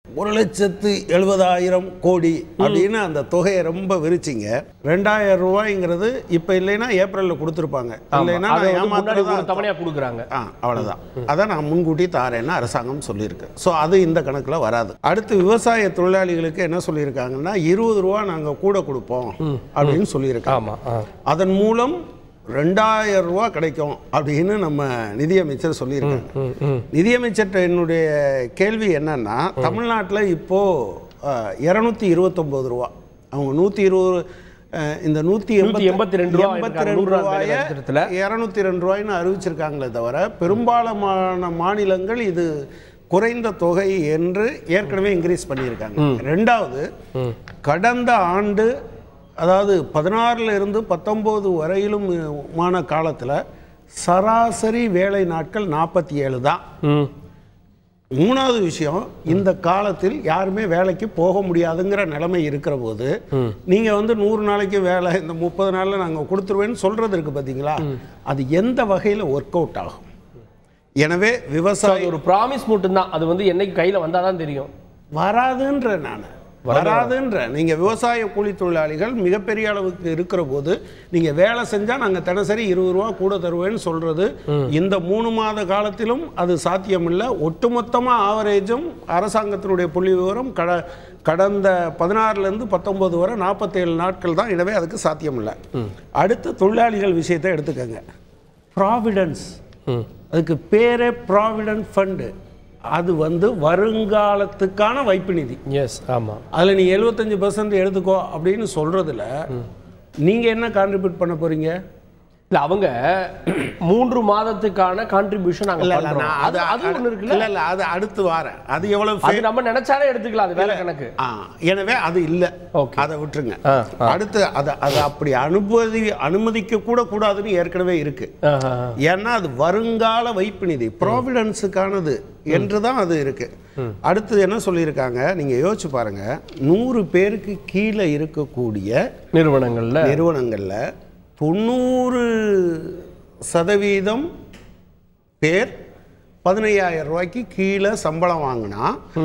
ஒரு லட்சத்து எழுபதாயிரம் கோடி அப்படின்னு அந்த தொகையை ரொம்ப விரிச்சிங்க ரெண்டாயிரம் ரூபாய்ங்கிறது இப்போ இல்லைன்னா ஏப்ரலில் கொடுத்துருப்பாங்க இல்லைன்னா அதை நான் வந்து முன்னாடி ஏமாத்துறதா ஒரு தவணையா கொடுக்குறாங்க ஆ அவ்வளோதான் அதான் நான் முன்கூட்டி தாரேன்னு அரசாங்கம் சொல்லியிருக்கு ஸோ அது இந்த கணக்கில் வராது அடுத்து விவசாய தொழிலாளிகளுக்கு என்ன சொல்லியிருக்காங்கன்னா இருபது ரூபா நாங்கள் கூட கொடுப்போம் அப்படின்னு சொல்லியிருக்காங்க ஆமா ஆ. அதன் மூலம் ரெண்டாயிரம் ரூபா கிடைக்கும் அப்படின்னு நம்ம நிதியமைச்சர் சொல்லியிருக்காங்க ம், ம். நிதியமைச்சர்கிட்ட என்னுடைய கேள்வி என்னன்னா தமிழ்நாட்டில் இப்போ இரநூத்தி இருபத்தொம்போது ரூபா அவங்க நூற்றி இருபது அஹ், இந்த நூற்றி நூத்தி எண்பத்தி ரெண்டு ரூபா எண்பத்தி இருக்காங்க, ரெண்டு நூறு நாள் ரூபாயை வேலை நிறுத்தத்துல. இரநூத்தி ரெண்டு ரூபாய்னு அறிவிச்சிருக்காங்களே தவிர பெரும்பாலான மாநிலங்கள் இது குறைந்த தொகை என்று ஏற்கனவே இன்க்ரீஸ் பண்ணியிருக்காங்க ரெண்டாவது கடந்த ஆண்டு அதாவது பதினாறுல இருந்து பத்தொம்போது வரையிலும் மான காலத்தில் சராசரி வேலை நாட்கள் நாற்பத்தி ஏழு தான் ம். மூணாவது விஷயம் இந்த காலத்தில் யாருமே வேலைக்கு போக முடியாதுங்கிற நிலைமை இருக்கிற போது நீங்க வந்து நூறு நாளைக்கு வேலை இந்த முப்பது நாள்ல நாங்க கொடுத்துருவேன்னு சொல்றது இருக்கு பாத்தீங்களா அது எந்த வகையில ஒர்க் அவுட் ஆகும் எனவே So, விவசாய அது ஒரு ப்ராமிஸ் மட்டும்தான் அது வந்து என்னைக்கு கையில வந்தாதான் தெரியும் வராதுன்ற நான் வராதுன்ற நீங்க விவசாய கூலி தொழிலாளிகள் மிகப்பெரிய அளவுக்கு இருக்கிற போது நீங்க வேலை செஞ்சா நாங்க தினசரி இருபது ரூபா கூட தருவேன்னு சொல்றது இந்த மூணு மாத காலத்திலும் அது சாத்தியமில்லை ஒட்டுமொத்தமா ஆவரேஜும் அரசாங்கத்தினுடைய புள்ளி விவரம் கட கடந்த பதினாறுல இருந்து பத்தொன்பது வரை நாற்பத்தேழு நாட்கள் தான் எனவே அதுக்கு சாத்தியமில்லை அடுத்து தொழிலாளிகள் விஷயத்தை எடுத்துக்கங்க ப்ராவிடன்ஸ் ம். அதுக்கு பேரே ப்ராவிடன்ட் ஃபண்டு அது வந்து வருங்காலத்துக்கான வைப்பு நிதி எஸ் ஆமா அதில் நீ எழுபத்தஞ்சு பர்சன்ட் எடுத்துக்கோ அப்படின்னு சொல்றதுல நீங்க என்ன கான்ட்ரிபியூட் பண்ண போறீங்க இல்ல அவங்க மூன்று மாதத்துக்கான கான்ட்ரிபியூஷன் நாங்க இல்ல இல்ல பண்றோம் நான் அது அது ஒண்ணு இருக்குல்ல இல்ல இல்ல அது அடுத்து வாரேன் அது எவ்வளவு அது நம்ம நினைச்சாலே எடுத்துக்கலாம் அது வேலை கணக்கு ஆ, எனவே அது இல்ல Okay. அதை விட்டுருங்க ஆ, அடுத்து அதை அதை அப்படி அனுமதி அனுமதிக்க கூட கூடாதுன்னு ஏற்கனவே இருக்கு ஆஹா. ஏன்னா அது வருங்கால வைப்பு நிதி ப்ராவிடன்ஸுக்கானது என்று தான் அது இருக்கு அடுத்து என்ன சொல்லியிருக்காங்க நீங்க யோசிச்சு பாருங்க நூறு பேருக்கு கீழே இருக்கக்கூடிய நிறுவனங்கள்ல நிறுவனங்கள்ல தொண்ணூறு சதவீதம் பேர் பதினையாயிரம் ரூபாய்க்கு கீழே சம்பளம் வாங்கினா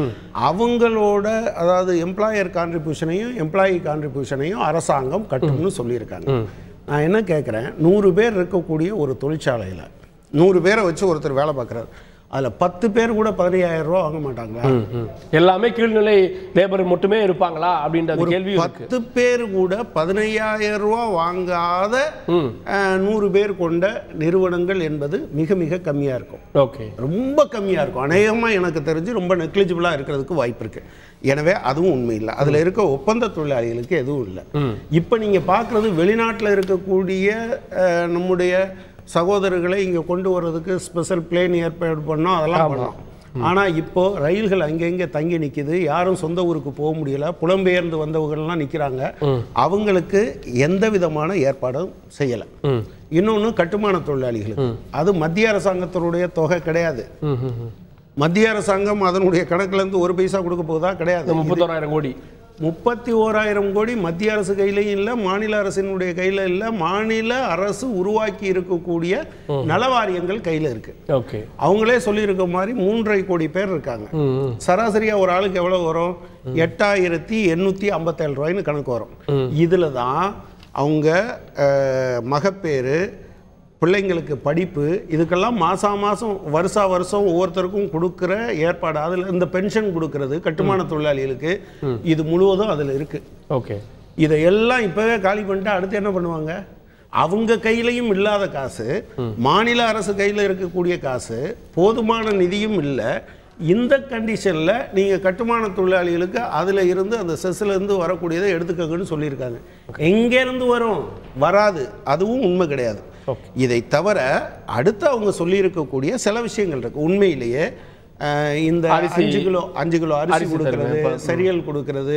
அவங்களோட அதாவது எம்ப்ளாயர் கான்ட்ரிபியூஷனையும் எம்ப்ளாயி கான்ட்ரிபியூஷனையும் அரசாங்கம் கட்டும்னு சொல்லியிருக்காங்க நான் என்ன கேட்குறேன் நூறு பேர் இருக்கக்கூடிய ஒரு தொழிற்சாலையில் நூறு பேரை வச்சு ஒருத்தர் வேலை பார்க்குறாரு அதில் பத்து பேர் கூட பதினையாயிரம் ரூபா வாங்க மாட்டாங்களா ம், ம். எல்லாமே கீழ்நிலை லேபர் மட்டுமே இருப்பாங்களா அப்படின்ற அந்த கேள்வி இருக்கு பத்து பேர் கூட பதினையாயிரம் ரூபா வாங்காத அஹ், நூறு பேர் கொண்ட நிறுவனங்கள் என்பது மிக மிக கம்மியாக இருக்கும் ஓகே ரொம்ப கம்மியாக இருக்கும் அநேகமாக எனக்கு தெரிஞ்சு ரொம்ப நெக்லிஜிபிளாக இருக்கிறதுக்கு வாய்ப்பு இருக்கு எனவே அதுவும் உண்மை இல்லை அதில் இருக்க ஒப்பந்த தொழிலாளிகளுக்கு எதுவும் இல்லை இப்போ நீங்கள் பார்க்குறது வெளிநாட்டில் இருக்கக்கூடிய அஹ், நம்முடைய சகோதரர்களை இங்கே கொண்டு வர்றதுக்கு ஸ்பெஷல் பிளேன் ஏற்பாடு பண்ணோம் அதெல்லாம் பண்ணோம் ஆனால் இப்போ ரயில்கள் அங்கங்கே தங்கி நிற்கிது யாரும் சொந்த ஊருக்கு போக முடியல புலம்பெயர்ந்து வந்தவங்கள்லாம் நிற்கிறாங்க அவங்களுக்கு எந்த விதமான ஏற்பாடும் செய்யலை இன்னொன்று கட்டுமான தொழிலாளிகளுக்கு அது மத்திய அரசாங்கத்தினுடைய தொகை கிடையாது ம், ம், ம். மத்திய அரசாங்கம் அதனுடைய கணக்குல இருந்து ஒரு பைசா கொடுக்க போதா கிடையாது இந்த முப்பத்தோராயிரம் கோடி முப்பத்தி ஓராயிரம் கோடி மத்திய அரசு கையிலையும் இல்லை மாநில அரசினுடைய கையில் இல்லை மாநில அரசு உருவாக்கி இருக்கக்கூடிய நலவாரியங்கள் கையில் இருக்கு ஓகே அவங்களே சொல்லியிருக்க மாதிரி மூன்றரை கோடி பேர் இருக்காங்க ம், ம். சராசரியா ஒரு ஆளுக்கு எவ்வளவு வரும் எட்டாயிரத்தி எண்ணூற்றி ஐம்பத்தேழு ரூபாய்னு கணக்கு வரும் இதில் தான் அவங்க அஹ், மகப்பேறு பிள்ளைங்களுக்கு படிப்பு இதுக்கெல்லாம் மாதம் மாதம் வருஷா வருஷம் ஒவ்வொருத்தருக்கும் கொடுக்குற ஏற்பாடு அதில் இந்த பென்ஷன் கொடுக்கறது கட்டுமான தொழிலாளிகளுக்கு இது முழுவதும் அதில் இருக்குது ஓகே இதை எல்லாம் இப்போவே காலி பண்ணிட்டு அடுத்து என்ன பண்ணுவாங்க அவங்க கையிலையும் இல்லாத காசு மாநில அரசு கையில் இருக்கக்கூடிய காசு போதுமான நிதியும் இல்லை இந்த கண்டிஷனில் நீங்கள் கட்டுமான தொழிலாளிகளுக்கு அதில் இருந்து அந்த செஸ்ல இருந்து வரக்கூடியதை எடுத்துக்கங்கன்னு சொல்லியிருக்காங்க எங்கேருந்து வரும் வராது அதுவும் உண்மை கிடையாது இதை தவிர அடுத்து அவங்க சொல்லியிருக்கக்கூடிய சில விஷயங்கள் இருக்கு உண்மையிலேயே அஹ், இந்த அரிசி. அஞ்சு கிலோ அஞ்சு கிலோ அரிசி அரிசி கொடுக்கறது தருவேன். செரியல் கொடுக்கறது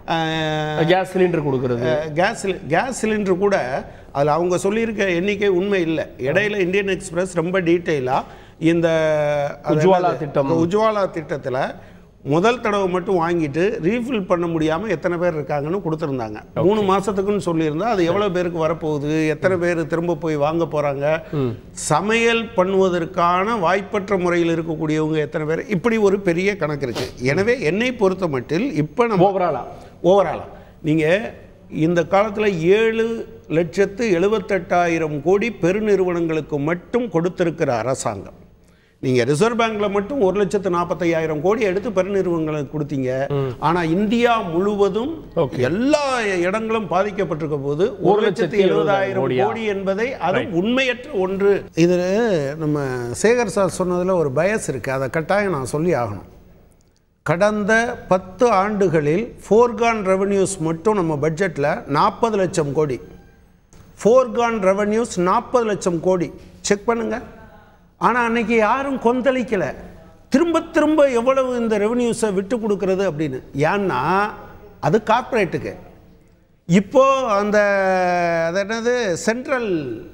அஹ், கேஸ் சிலிண்டர் கொடுக்கறது அஹ், கேஸ் சிலி- கேஸ் சிலிண்டர் கூட அதில் அவங்க சொல்லியிருக்க எண்ணிக்கை உண்மை இல்லை இடையில இந்தியன் எக்ஸ்பிரஸ் ரொம்ப டீட்டெயிலாக இந்த அது உஜ்வாலா என்னது? திட்டம். உஜ்வாலா திட்டத்தில் முதல் தடவை மட்டும் வாங்கிட்டு ரீஃபில் பண்ண முடியாமல் எத்தனை பேர் இருக்காங்கன்னு கொடுத்துருந்தாங்க மூணு மாதத்துக்குன்னு சொல்லியிருந்தா அது எவ்வளோ பேருக்கு வரப்போகுது எத்தனை பேர் திரும்ப போய் வாங்க போகிறாங்க சமையல் பண்ணுவதற்கான வாய்ப்பற்ற முறையில் இருக்கக்கூடியவங்க எத்தனை பேர் இப்படி ஒரு பெரிய கணக்கு இருக்குது எனவே என்னை பொறுத்த மட்டில் இப்போ நம்ம ஓவராலா ஓவராலாக நீங்கள் இந்த காலத்தில் ஏழு லட்சத்து எழுபத்தெட்டாயிரம் கோடி பெருநிறுவனங்களுக்கு மட்டும் கொடுத்திருக்கிற அரசாங்கம் நீங்கள் ரிசர்வ் பேங்க்ல மட்டும் ஒரு லட்சத்து நாற்பத்தையாயிரம் கோடி எடுத்து பெருநிறுவனங்களுக்கு கொடுத்தீங்க ஆனால் இந்தியா முழுவதும் எல்லா இடங்களும் பாதிக்கப்பட்டிருக்க போது ஒரு லட்சத்து எழுபதாயிரம் கோடியா? கோடி என்பதை அது உண்மையற்ற ஒன்று இதில் நம்ம சேகர் சார் சொன்னதில் ஒரு பயஸ் இருக்குது அதை கட்டாயம் நான் சொல்லி ஆகணும் கடந்த பத்து ஆண்டுகளில் ஃபோர்கான் ரெவென்யூஸ் மட்டும் நம்ம பட்ஜெட்டில் நாற்பது லட்சம் கோடி ஃபோர்கான் ரெவென்யூஸ் நாற்பது லட்சம் கோடி செக் பண்ணுங்க ஆனால் அன்னைக்கு யாரும் கொந்தளிக்கலை திரும்ப திரும்ப எவ்வளவு இந்த ரெவென்யூஸை விட்டு கொடுக்கறது அப்படின்னு ஏன்னா அது கார்ப்பரேட்டுக்கு இப்போ அந்த அது என்னது சென்ட்ரல்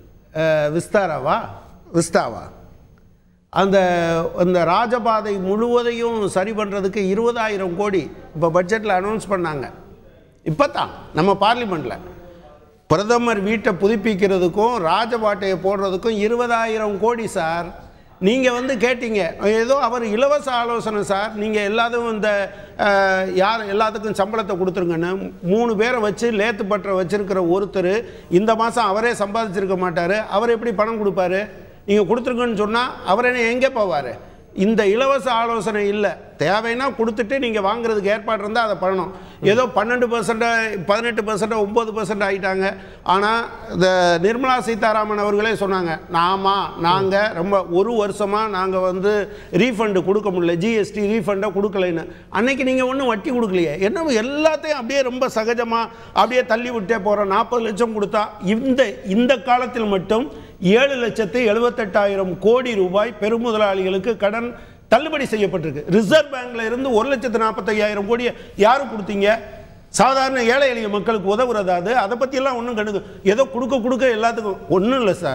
விஸ்தாராவா விஸ்தாவா அந்த அந்த ராஜபாதை முழுவதையும் சரி பண்ணுறதுக்கு இருபதாயிரம் கோடி இப்போ பட்ஜெட்டில் அனௌன்ஸ் பண்ணாங்க இப்போ தான் நம்ம பார்லிமெண்ட்டில் பிரதமர் வீட்டை புதுப்பிக்கிறதுக்கும் ராஜபாட்டையை போடுறதுக்கும் இருபதாயிரம் கோடி சார் நீங்கள் வந்து கேட்டீங்க ஏதோ அவர் இலவச ஆலோசனை சார் நீங்கள் எல்லாத்துக்கும் இந்த அஹ், யார் எல்லாத்துக்கும் சம்பளத்தை கொடுத்துருங்கன்னு மூணு பேரை வச்சு லேத்து பற்ற வச்சிருக்கிற ஒருத்தர் இந்த மாதம் அவரே சம்பாதிச்சிருக்க மாட்டார் அவர் எப்படி பணம் கொடுப்பாரு நீங்கள் கொடுத்துருங்கன்னு சொன்னால் அவர் என்ன எங்கே போவார் இந்த இலவச ஆலோசனை இல்லை தேவைன்னா கொடுத்துட்டு நீங்கள் வாங்குறதுக்கு ஏற்பாடு இருந்தால் அதை பண்ணணும் ஏதோ பன்னெண்டு பர்சன்ட் பதினெட்டு பர்சன்ட் ஒம்பது பர்சன்ட் ஆகிட்டாங்க ஆனால் இந்த நிர்மலா சீதாராமன் அவர்களே சொன்னாங்க நாமா நாங்கள் ரொம்ப ஒரு வருஷமாக நாங்கள் வந்து ரீஃபண்டு கொடுக்க முடியல ஜிஎஸ்டி ரீஃபண்டை கொடுக்கலைன்னு அன்னைக்கு நீங்கள் ஒன்றும் வட்டி கொடுக்கலையே என்ன எல்லாத்தையும் அப்படியே ரொம்ப சகஜமாக அப்படியே தள்ளி விட்டே போகிறோம் நாற்பது லட்சம் கொடுத்தா இந்த இந்த காலத்தில் மட்டும் ஏழு லட்சத்து எழுபத்தெட்டாயிரம் கோடி ரூபாய் பெருமுதலாளிகளுக்கு கடன் தள்ளுபடி செய்யப்பட்டிருக்கு ரிசர்வ் பேங்க்ல இருந்து ஒரு லட்சத்து நாற்பத்தையாயிரம் கோடியை யாரு கொடுத்தீங்க சாதாரண ஏழை எளிய மக்களுக்கு உதவுறதா அது அதை பற்றியெல்லாம் ஒன்றும் கணக்கு ஏதோ கொடுக்க கொடுக்க எல்லாத்துக்கும் ஒன்றும் இல்லை சார்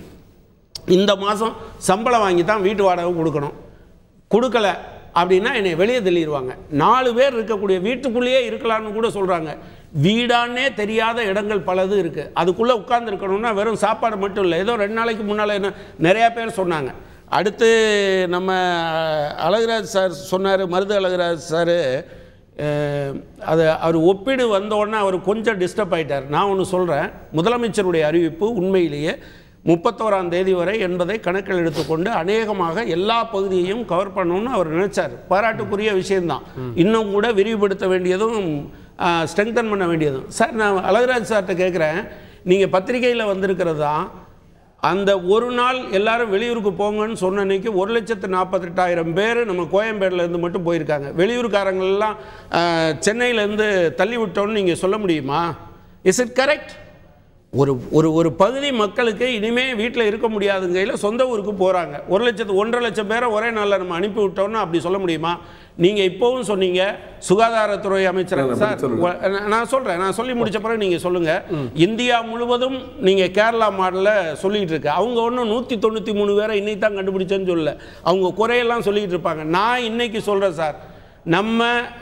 இந்த மாதம் சம்பளம் வாங்கி தான் வீட்டு வாடகை கொடுக்கணும் கொடுக்கல அப்படின்னா என்னை வெளியே தள்ளிடுவாங்க நாலு பேர் இருக்கக்கூடிய வீட்டுக்குள்ளேயே இருக்கலாம்னு கூட சொல்கிறாங்க வீடானே தெரியாத இடங்கள் பலது இருக்குது அதுக்குள்ளே உட்கார்ந்துருக்கணும்னா வெறும் சாப்பாடு மட்டும் இல்லை ஏதோ ரெண்டு நாளைக்கு முன்னால் என்ன நிறையா பேர் சொன்னாங்க அடுத்து நம்ம அழகுராஜ் சார் சொன்னார் மருது அழகுராஜ் சார் அது அவர் ஒப்பீடு வந்தோடனே அவர் கொஞ்சம் டிஸ்டர்ப் ஆயிட்டார் நான் ஒன்று சொல்கிறேன் முதலமைச்சருடைய அறிவிப்பு உண்மையிலேயே முப்பத்தோராம் தேதி வரை என்பதை கணக்கில் எடுத்துக்கொண்டு அநேகமாக எல்லா பகுதியையும் கவர் பண்ணணும்னு அவர் நினைச்சார் பாராட்டுக்குரிய விஷயம்தான் இன்னும் கூட விரிவுபடுத்த வேண்டியதும் ஸ்ட்ரெங்தன் பண்ண வேண்டியதும் சார் நான் அழகுராஜ் சார்கிட்ட கேட்குறேன் நீங்கள் பத்திரிகையில் வந்திருக்கிறது தான் அந்த ஒரு நாள் எல்லாரும் வெளியூருக்கு போங்கன்னு சொன்ன அன்னைக்கு ஒரு லட்சத்து நாற்பத்தெட்டாயிரம் பேர் நம்ம கோயம்பேடுல இருந்து மட்டும் போயிருக்காங்க வெளியூர்காரங்களெல்லாம் அஹ், சென்னையிலேருந்து தள்ளி விட்டோன்னு நீங்கள் சொல்ல முடியுமா இஸ் இட் கரெக்ட் ஒரு ஒரு ஒரு பகுதி மக்களுக்கு இனிமே வீட்டில் இருக்க முடியாதுங்கையில் சொந்த ஊருக்கு போகிறாங்க ஒரு லட்சத்து ஒன்றரை லட்சம் பேரை ஒரே நாளில் நம்ம அனுப்பி விட்டோம்னு அப்படி சொல்ல முடியுமா நீங்கள் இப்போவும் சொன்னீங்க சுகாதாரத்துறை அமைச்சர் சார் உ- நான் நான் சொல்கிறேன் நான் சொல்லி முடிச்ச பிறகு நீங்கள் சொல்லுங்கள் இந்தியா முழுவதும் நீங்கள் கேரளா மாடலில் சொல்லிட்டு இருக்கு அவங்க ஒன்றும் நூற்றி தொண்ணூற்றி மூணு பேரை இன்னைக்கு தான் கண்டுபிடிச்சேன்னு சொல்லல அவங்க குறையெல்லாம் சொல்லிட்டு இருப்பாங்க நான் இன்னைக்கு சொல்கிறேன் சார் நம்ம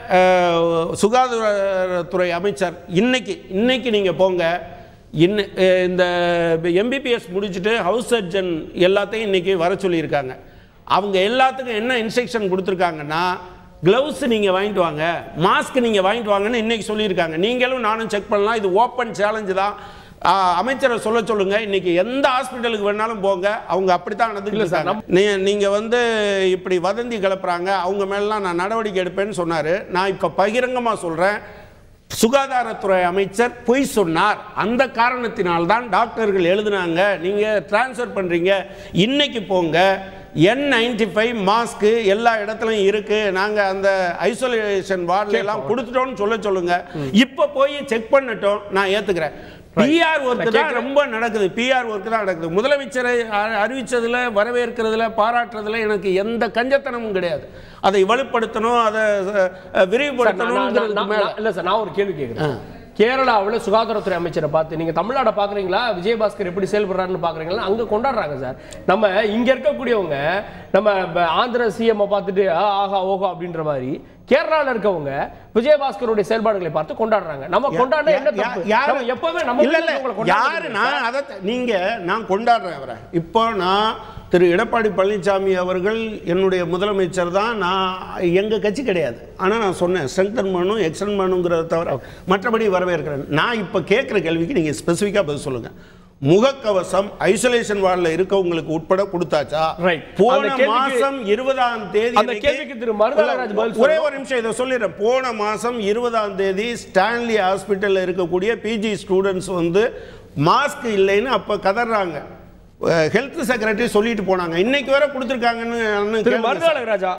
அஹ், சுகாதாரத்துறை அமைச்சர் இன்னைக்கு இன்னைக்கு நீங்கள் போங்க இன்ன அஹ் இந்த எம்பிபிஎஸ் முடிச்சுட்டு ஹவுஸ் சர்ஜன் எல்லாத்தையும் இன்னைக்கு வர சொல்லியிருக்காங்க அவங்க எல்லாத்துக்கும் என்ன இன்ஸ்ட்ரக்ஷன் கொடுத்துருக்காங்கன்னா க்ளவுஸ் நீங்கள் வாங்கிட்டு வாங்க மாஸ்க் நீங்கள் வாங்கிட்டு வாங்கன்னு இன்னைக்கு சொல்லியிருக்காங்க நீங்களும் நானும் செக் பண்ணலாம் இது ஓப்பன் சேலஞ்சு தான் ஆஹ் அமைச்சரை சொல்ல சொல்லுங்க இன்னைக்கு எந்த ஹாஸ்பிட்டலுக்கு வேணாலும் போங்க அவங்க அப்படித்தான் நடந்துக்கல நீ நீங்க வந்து இப்படி வதந்தி கிளப்புறாங்க அவங்க மேலாம் நான் நடவடிக்கை எடுப்பேன்னு சொன்னாரு நான் இப்ப பகிரங்கமா சொல்றேன் சுகாதாரத்துறை அமைச்சர் பொய் சொன்னார் அந்த காரணத்தினால்தான் டாக்டர்கள் எழுதுனாங்க நீங்க டிரான்ஸ்ஃபர் பண்றீங்க இன்னைக்கு போங்க என் நைன்டி ஃபைவ் மாஸ்க்கு எல்லா இடத்துலையும் இருக்கு நாங்க அந்த ஐசோலேஷன் வார்டில் எல்லாம் கொடுத்துட்டோம்னு சொல்ல சொல்லுங்க இப்போ போய் செக் பண்ணட்டும் நான் ஏத்துக்கிறேன் பிஆர் ஒர்க் தான் ரொம்ப நடக்குது பிஆர் ஒர்க் தான் நடக்குது முதலமைச்சரை அ- அறிவிச்சதுல வரவேற்கிறதுல பாராட்டுறதுல எனக்கு எந்த கஞ்சத்தனமும் கிடையாது அதை வலுப்படுத்தணும் அதை அஹ், விரிவுபடுத்தணுங்கிறது மேல இல்ல சார் நான் ஒரு கேள்வி கேட்கிறேன் கேரளாவில் சுகாதாரத்துறை அமைச்சரை பார்த்து நீங்க தமிழ்நாடை பாக்குறீங்களா விஜயபாஸ்கர் எப்படி செயல்படுறாருன்னு பாக்குறீங்களா அங்க கொண்டாடுறாங்க சார் நம்ம இங்க இருக்கக்கூடியவங்க நம்ம ப- ஆந்திர சிஎம் பார்த்துட்டு ஆ, ஆஹா ஓஹோ அப்படின்ற மாதிரி கேரளால இருக்கவங்க விஜயபாஸ்கருடைய செயல்பாடுகளை பார்த்து கொண்டாடுறாங்க நம்ம கொண்டாட என்ன யா- தப்பு யாரு- நம்ம எப்பவுமே நம்ம இல்ல, இல்ல, உங்களை கொண்டாடுறது யாரு இல்லை நான் அதை த- நீங்க நான் கொண்டாடுறேன் அவரை இப்போ நான் திரு எடப்பாடி பழனிசாமி அவர்கள் என்னுடைய முதலமைச்சர் தான் நான் எங்க கட்சி கிடையாது ஆனா நான் சொன்னேன் ஸ்ட்ரெங்தன் பண்ணணும் எக்ஸ்டென்ட் பண்ணுங்கிறத தவிர மற்றபடி வரவேற்கிறேன் நான் இப்போ கேட்குற கேள்விக்கு நீங்க ஸ்பெசிஃபிக்காக பதில் சொல்லுங்க முகக்கவசம் ஐசோலேஷன் வார்டில் இருக்கவங்களுக்கு உட்பட கொடுத்தாச்சா Right. அந்த போன கேள்விக்கு- மாசம் இருபதாம் தேதி அந்த அன்னைக்கு- கேள்விக்கு திரு மருதராஜ் பதில் ஒரே சொல்லணும். ஒரு நிமிஷம் இதை சொல்லிடுறேன் போன மாசம் இருபதாம் தேதி ஸ்டான்லி ஹாஸ்பிட்டல்ல இருக்கக்கூடிய பிஜி ஸ்டூடெண்ட்ஸ் வந்து மாஸ்க் இல்லைன்னு அப்ப கதறாங்க ஹெல்த் செக்ரட்டரி சொல்லிட்டு போனாங்க இன்னைக்கு வேற கொடுத்துருக்காங்கன்னு திரு மருதாள ராஜா